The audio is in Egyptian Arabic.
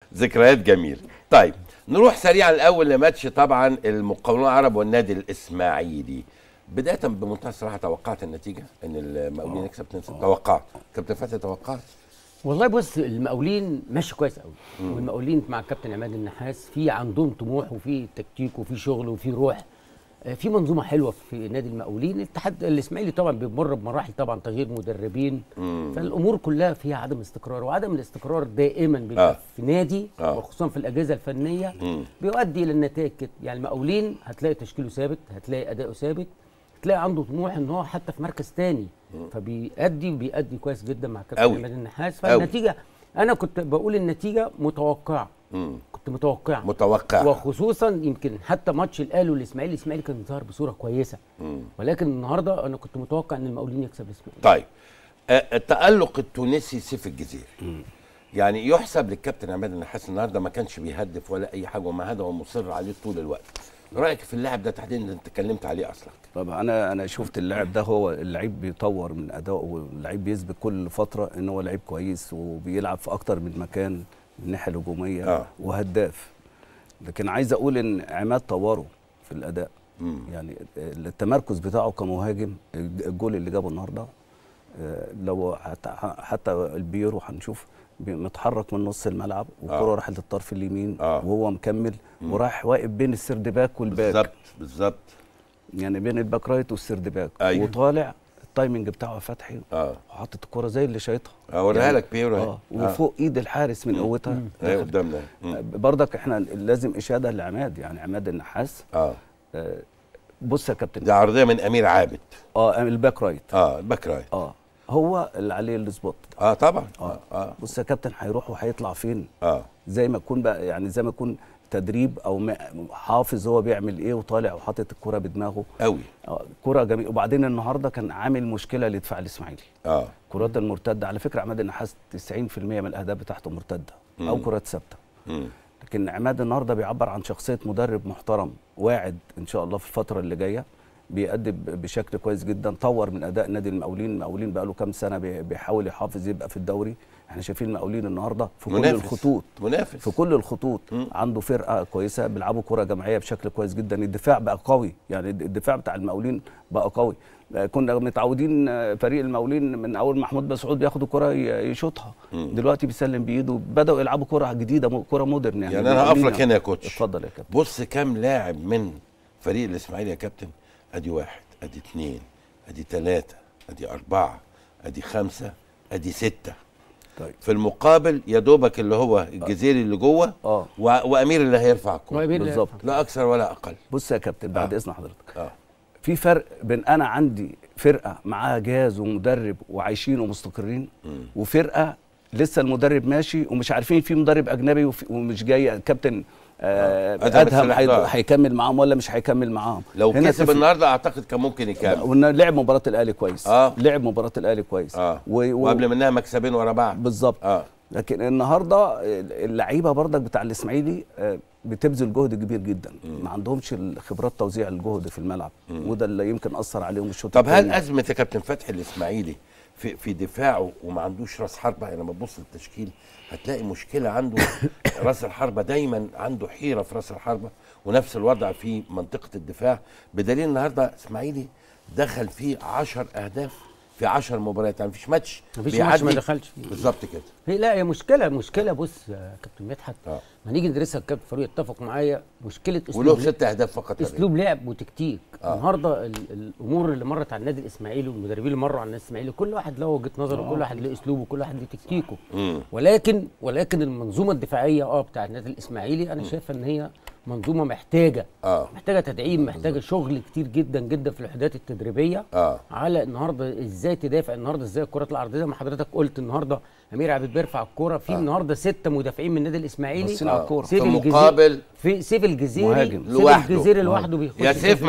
ذكريات جميله طيب نروح سريعا الاول لماتش طبعا المقاولون العرب والنادي الاسماعيلي بدايه بمنتهى الصراحه توقعت النتيجه ان المقاولين يكسب 2 توقعت كابتن فتحي توقعت والله بص المقاولين ماشي كويس قوي والمقاولين مع الكابتن عماد النحاس في عندهم طموح وفي تكتيك وفي شغل وفي روح آه، في منظومه حلوه في نادي المقاولين الاتحاد الاسماعيلي طبعا بيمر بمراحل طبعا تغيير مدربين فالامور كلها فيها عدم استقرار وعدم الاستقرار دائما بيبقى آه. في نادي آه. وخصوصا في الاجهزه الفنيه بيؤدي الى النتائج كده يعني المقاولين هتلاقي تشكيله ثابت هتلاقي اداؤه ثابت تلاقي عنده طموح ان هو حتى في مركز تاني فبيأدي وبيأدي كويس جدا مع كابتن أوي. عماد النحاس أوي. فالنتيجه انا كنت بقول النتيجه متوقعه كنت متوقعه متوقع وخصوصا يمكن حتى ماتش الاهلي والاسماعيلي الاسماعيلي كان ظاهر بصوره كويسه ولكن النهارده انا كنت متوقع ان المقاولين يكسب الاسماعيلي طيب آه، التألق التونسي سيف الجزيري يعني يحسب للكابتن عماد النحاس النهارده ما كانش بيهدف ولا اي حاجه وما هذا هو مصر عليه طول الوقت رايك في اللاعب ده تحديدا انت اتكلمت عليه اصلا طبعا انا انا شفت اللاعب ده هو اللعيب بيطور من ادائه واللعيب بيثبت كل فتره ان هو لعيب كويس وبيلعب في اكتر من مكان من الناحيه الهجوميه آه. وهداف لكن عايز اقول ان عماد طوره في الاداء مم. يعني التمركز بتاعه كمهاجم الجول اللي جابه النهارده آه، لو حتى حتى البيرو هنشوف بي- متحرك من نص الملعب والكره آه. راحت للطرف اليمين آه. وهو مكمل وراح واقف بين السردباك والباك بالظبط بالظبط يعني بين الباك رايت والسيرد باك أيوة. وطالع التايمنج بتاعه فتحي اه وحاطط الكرة زي اللي شايطها اوريها لك بيرو اهي. اه وفوق ايد الحارس من قوتها اهي قدامنا مم. برضك احنا لازم اشاده لعماد يعني عماد النحاس اه آه، بص يا كابتن دي عرضيه من امير عابد اه الباك رايت اه الباك رايت اه هو اللي عليه السبوت اه طبعا اه اه اه, بص يا كابتن هيروح وهيطلع فين آه. زي ما يكون بقى يعني زي ما يكون تدريب او ما- حافظ هو بيعمل ايه وطالع وحاطط الكرة بدماغه قوي آه، كرة جميلة وبعدين النهارده كان عامل مشكله لدفاع الاسماعيلي اه كرات المرتده على فكره عماد النحاس 90% من الاهداف بتاعته مرتده او مم. كرات ثابته مم. لكن عماد النهارده بيعبر عن شخصيه مدرب محترم واعد ان شاء الله في الفتره اللي جايه بيأدي ب- بشكل كويس جدا طور من اداء نادي المقاولين المقاولين بقى له كام سنه بي- بيحاول يحافظ يبقى في الدوري احنا شايفين المقاولين النهارده في كل منافس. الخطوط منافس في كل الخطوط مم. عنده فرقه كويسه بيلعبوا كره جماعيه بشكل كويس جدا الدفاع بقى قوي يعني الدفاع بتاع المقاولين بقى قوي آه، كنا متعودين آه، فريق المقاولين من اول محمود مسعود بياخد كره ي- يشوطها دلوقتي بيسلم بايده بداوا يلعبوا كره جديده م- كره مودرن يعني يعني انا هقف المقاولين لك هنا يا كوتش اتفضل يا كابتن بص كام لاعب من فريق الاسماعيلي يا كابتن ادي واحد ادي اتنين ادي تلاتة ادي اربعة ادي خمسة ادي ستة طيب في المقابل يا دوبك اللي هو الجزيري اللي جوه اه و... وامير اللي هيرفع الكوره وأمير اللي بالظبط لا اكثر ولا اقل بص يا كابتن بعد آه. اذن حضرتك اه في فرق بين انا عندي فرقه معاها جهاز ومدرب وعايشين ومستقرين وفرقه لسه المدرب ماشي ومش عارفين في مدرب اجنبي وفي ومش جاي كابتن آه أدهم ادهم السلاح هي- ده. هيكمل معاهم ولا مش هيكمل معاهم لو هنا كسب تفرق. النهارده اعتقد كان ممكن يكمل وإن لعب مباراه الاهلي كويس آه. لعب مباراه الاهلي كويس اه و... و... وقبل منها مكسبين ورا بعض بالظبط اه لكن النهارده اللعيبه برضك بتاع الاسماعيلي آه، بتبذل جهد كبير جدا ما عندهمش خبرات توزيع الجهد في الملعب وده اللي يمكن اثر عليهم الشوط طب هل التاني. ازمه يا كابتن فتحي الاسماعيلي في في دفاعه وما عندوش راس حربه يعني لما تبص للتشكيل هتلاقي مشكله عنده راس الحربه دايما عنده حيره في راس الحربه ونفس الوضع في منطقه الدفاع بدليل النهارده اسماعيلي دخل فيه 10 اهداف في 10 مباريات يعني مفيش ماتش مفيش ماتش ما بيعدي. دخلش فيه. بالظبط كده هي لا هي مشكله مشكله بص يا كابتن مدحت آه. ما نيجي ندرسها الكابتن فاروق اتفق معايا مشكله وله اسلوب ست اهداف فقط اسلوب لعب وتكتيك آه. آه. النهارده ال- الامور اللي مرت على النادي الاسماعيلي والمدربين اللي مروا على النادي الاسماعيلي كل واحد له وجهه نظره وكل واحد له اسلوبه وكل واحد له تكتيكه مم. ولكن ولكن المنظومه الدفاعيه اه بتاع النادي الاسماعيلي انا شايفه ان هي منظومه محتاجه اه محتاجه تدعيم محتاجه شغل كتير جدا جدا في الوحدات التدريبيه اه على النهارده ازاي تدافع النهارده ازاي الكرات العرضيه زي ما حضرتك قلت النهارده امير عبد بيرفع الكوره في النهارده ستة مدافعين من النادي الاسماعيلي باصين على الكورة. سيف في الجزيري- مقابل في سيف الجزيري مهاجم. سيف لوحده. الجزيري لوحده بيخش يا في سيف ما